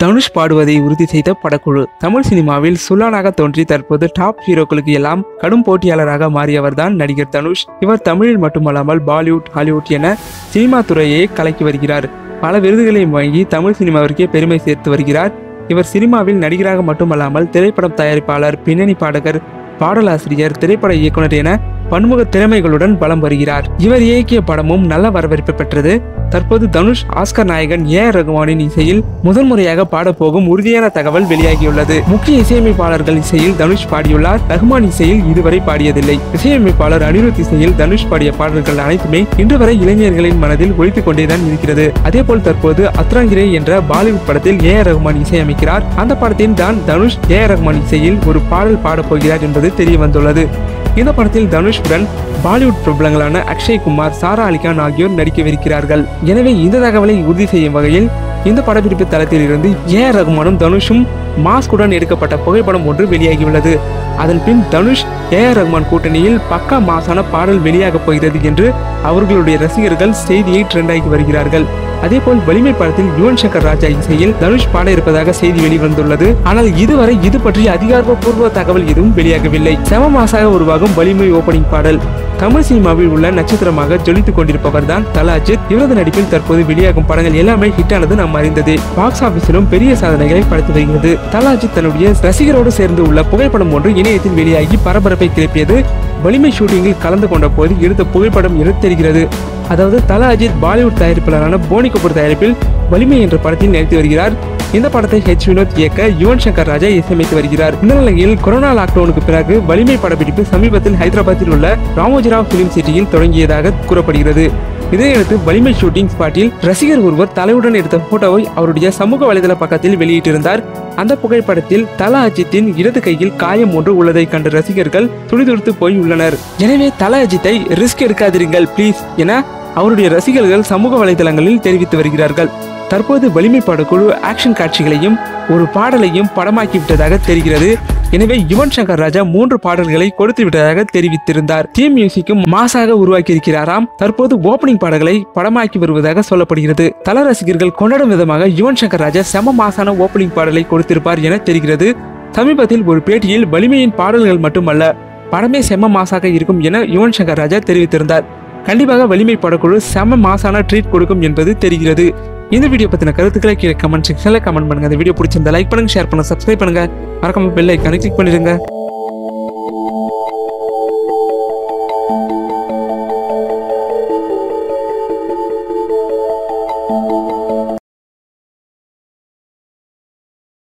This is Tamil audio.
தனுஷ் பாடுவதை உறுதி செய்த படக்குழு தமிழ் சினிமாவில் சுல்லானாக தோன்றி தற்போது டாப் ஹீரோக்களுக்கு எல்லாம் கடும் போட்டியாளராக மாறியவர்தான் நடிகர் தனுஷ் இவர் தமிழில் மட்டுமல்லாமல் பாலிவுட் ஹாலிவுட் என சினிமா துறையை கலக்கி வருகிறார் பல விருதுகளையும் வாங்கி தமிழ் சினிமாவிற்கே பெருமை சேர்த்து வருகிறார் இவர் சினிமாவில் நடிகராக மட்டுமல்லாமல் திரைப்படம் தயாரிப்பாளர் பின்னணி பாடகர் பாடலாசிரியர் திரைப்பட இயக்குனர் என பன்முக திறமைகளுடன் வலம் வருகிறார் இவர் இயக்கிய படமும் நல்ல வரவேற்பு பெற்றது தற்போது தனுஷ் ஆஸ்கர் நாயகன் ஏ ஆர் ரகுமானின் இசையில் முதல் முறையாக பாடப்போகும் உறுதியான தகவல் வெளியாகியுள்ளது முக்கிய இசையமைப்பாளர்கள் இசையில் தனுஷ் பாடியுள்ளார் ரகுமான் இசையில் இதுவரை பாடியதில்லை இசையமைப்பாளர் அனிருத் இசையில் தனுஷ் பாடிய பாடல்கள் அனைத்துமே இன்று வரை இளைஞர்களின் மனதில் ஒழித்துக் கொண்டேதான் இருக்கிறது அதேபோல் தற்போது அத்ராங்கிரே என்ற பாலிவுட் படத்தில் ஏ ஆர் ரகுமான் இசையமைக்கிறார் அந்த படத்தில் தான் தனுஷ் ஏ ஆர் ரகுமான் இசையில் ஒரு பாடல் பாடப் போகிறார் என்பது தெரிய வந்துள்ளது இந்த படத்தில் தனுஷுடன் பாலிவுட் பிரபலங்களான அக்ஷய் குமார் சாரா அலிகான் ஆகியோர் நடிக்கவிருக்கிறார்கள் எனவே இந்த தகவலை உறுதி செய்யும் வகையில் இந்த படப்பிடிப்பு தளத்தில் இருந்து ஏ ஆர் ரகுமானும் தனுஷும் மாஸ்குடன் எடுக்கப்பட்ட புகைப்படம் ஒன்று வெளியாகியுள்ளது அதன் பின் தனுஷ் ஏ ஆர் ரகுமான் கூட்டணியில் பக்கா மாசான பாடல் வெளியாகப் போகிறது என்று அவர்களுடைய ரசிகர்கள் செய்தியை ட்ரெண்டாகி வருகிறார்கள் அதேபோல் வலிமை படத்தில் யுவன் சங்கர் ராஜா இசையில் தனுஷ் பாட இருப்பதாக செய்தி வெளிவந்துள்ளது ஆனால் இதுவரை இது பற்றி அதிகாரப்பூர்வ தகவல் எதுவும் வெளியாகவில்லை செம மாசாக உருவாகும் வலிமை ஓபனிங் பாடல் தமிழ் சினிமாவில் உள்ள நட்சத்திரமாக ஜொலித்துக் கொண்டிருப்பவர் தான் தல அஜித் இவரது நடிப்பில் தற்போது வெளியாகும் படங்கள் எல்லாமே ஹிட் ஆனது நாம் அறிந்தது பாக்ஸ் ஆபீஸிலும் பெரிய சாதனைகளை படைத்து வருகிறது தல அஜித் தன்னுடைய ரசிகரோடு சேர்ந்து உள்ள புகைப்படம் ஒன்று இணையத்தில் வெளியாகி பரபரப்பை கிளப்பியது வலிமை ஷூட்டிங்கில் கலந்து கொண்ட போது எடுத்த புகைப்படம் என தெரிகிறது அதாவது தல அஜித் பாலிவுட் தயாரிப்பாளரான போனி கபூர் தயாரிப்பில் வலிமை என்ற படத்தில் நடித்து வருகிறார் இந்த படத்தை ஹெச் வினோத் இயக்க யுவன் சங்கர் ராஜா இசையமைத்து வருகிறார் இந்த நிலையில் கொரோனா லாக்டவுனுக்கு பிறகு வலிமை படப்பிடிப்பு சமீபத்தில் ஹைதராபாத்தில் உள்ள ராமோஜிராவ் பிலிம் சிட்டியில் தொடங்கியதாக கூறப்படுகிறது இதையடுத்து வலிமை ஷூட்டிங் ஸ்பாட்டில் ரசிகர் ஒருவர் தலையுடன் எடுத்த போட்டோவை அவருடைய சமூக வலைதள பக்கத்தில் வெளியிட்டிருந்தார் அந்த புகைப்படத்தில் தல அஜித்தின் இடது கையில் காயம் ஒன்று உள்ளதை கண்ட ரசிகர்கள் துடிதுடித்து போய் உள்ளனர் எனவே தல அஜித்தை ரிஸ்க் எடுக்காதிருங்கள் ப்ளீஸ் என அவருடைய ரசிகர்கள் சமூக வலைதளங்களில் தெரிவித்து வருகிறார்கள் தற்போது வலிமை படக்குழு ஆக்ஷன் காட்சிகளையும் ஒரு பாடலையும் படமாக்கி விட்டதாக தெரிகிறது எனவே யுவன் சங்கர் ராஜா மூன்று பாடல்களை கொடுத்து விட்டதாக தெரிவித்திருந்தார் தீம் மியூசிக்கும் மாசாக உருவாக்கி இருக்கிறாராம் தற்போது ஓபனிங் பாடல்களை படமாக்கி வருவதாக சொல்லப்படுகிறது தல ரசிகர்கள் கொண்டாடும் விதமாக யுவன் சங்கர் ராஜா செம மாசான ஓபனிங் பாடலை கொடுத்திருப்பார் என தெரிகிறது சமீபத்தில் ஒரு பேட்டியில் வலிமையின் பாடல்கள் மட்டுமல்ல படமே செம மாசாக இருக்கும் என யுவன் சங்கர் ராஜா தெரிவித்திருந்தார் கண்டிப்பாக வலிமை படக்குழு செம மாசான ட்ரீட் கொடுக்கும் என்பது தெரிகிறது இந்த வீடியோ பத்தின கருத்துக்களை கீழே கமெண்ட் செக்ஷன்ல கமெண்ட் பண்ணுங்க இந்த வீடியோ பிடிச்சிருந்தா லைக் பண்ணுங்க ஷேர் பண்ணுங்க சப்ஸ்கிரைப் பண்ணுங்க மறக்காம பெல் ஐக்கானை கிளிக் பண்ணிடுங்க